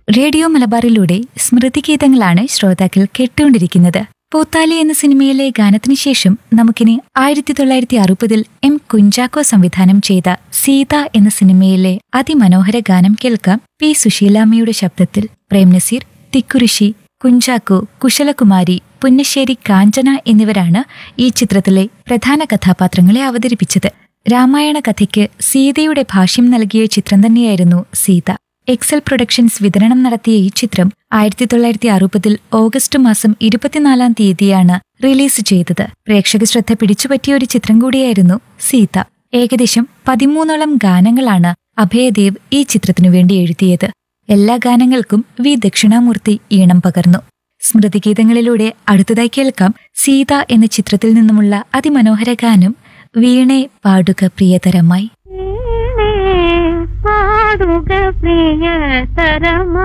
radio മലബാറിലൂടെ സ്മൃതിഗീതങ്ങളാണ് ശ്രോതാക്കൾ കേട്ടുകൊണ്ടിരിക്കുന്നത് പൂത്താലി എന്ന സിനിമയിലെ ഗാനത്തിനു ശേഷം നമുക്കിനി ആയിരത്തി തൊള്ളായിരത്തി അറുപതിൽ എം കുഞ്ചാക്കോ സംവിധാനം ചെയ്ത സീത എന്ന സിനിമയിലെ അതിമനോഹര ഗാനം കേൾക്കാം പി സുശീലാമ്മയുടെ ശബ്ദത്തിൽ പ്രേം നസീർ തിക്കുറിശി കുഞ്ചാക്കോ കുശലകുമാരി പുന്നശ്ശേരി കാഞ്ചന എന്നിവരാണ് ഈ ചിത്രത്തിലെ പ്രധാന കഥാപാത്രങ്ങളെ അവതരിപ്പിച്ചത് രാമായണ കഥയ്ക്ക് സീതയുടെ ഭാഷ്യം നൽകിയ ചിത്രം തന്നെയായിരുന്നു സീത എക്സൽ പ്രൊഡക്ഷൻസ് വിതരണം നടത്തിയ ഈ ചിത്രം ആയിരത്തി തൊള്ളായിരത്തി അറുപതിൽ ഓഗസ്റ്റ് മാസം ഇരുപത്തിനാലാം തീയതിയാണ് റിലീസ് ചെയ്തത് പ്രേക്ഷക ശ്രദ്ധ പിടിച്ചുപറ്റിയ ഒരു ചിത്രം കൂടിയായിരുന്നു സീത ഏകദേശം പതിമൂന്നോളം ഗാനങ്ങളാണ് അഭയദേവ് ഈ ചിത്രത്തിനു വേണ്ടി എഴുതിയത് എല്ലാ ഗാനങ്ങൾക്കും വി ദക്ഷിണാമൂർത്തി ഈണം പകർന്നു സ്മൃതിഗീതങ്ങളിലൂടെ അടുത്തതായി കേൾക്കാം സീത എന്ന ചിത്രത്തിൽ നിന്നുമുള്ള അതിമനോഹര ഗാനം വീണെ പാടുക പ്രിയതരമായി പാടുക പ്രിയ തരമാ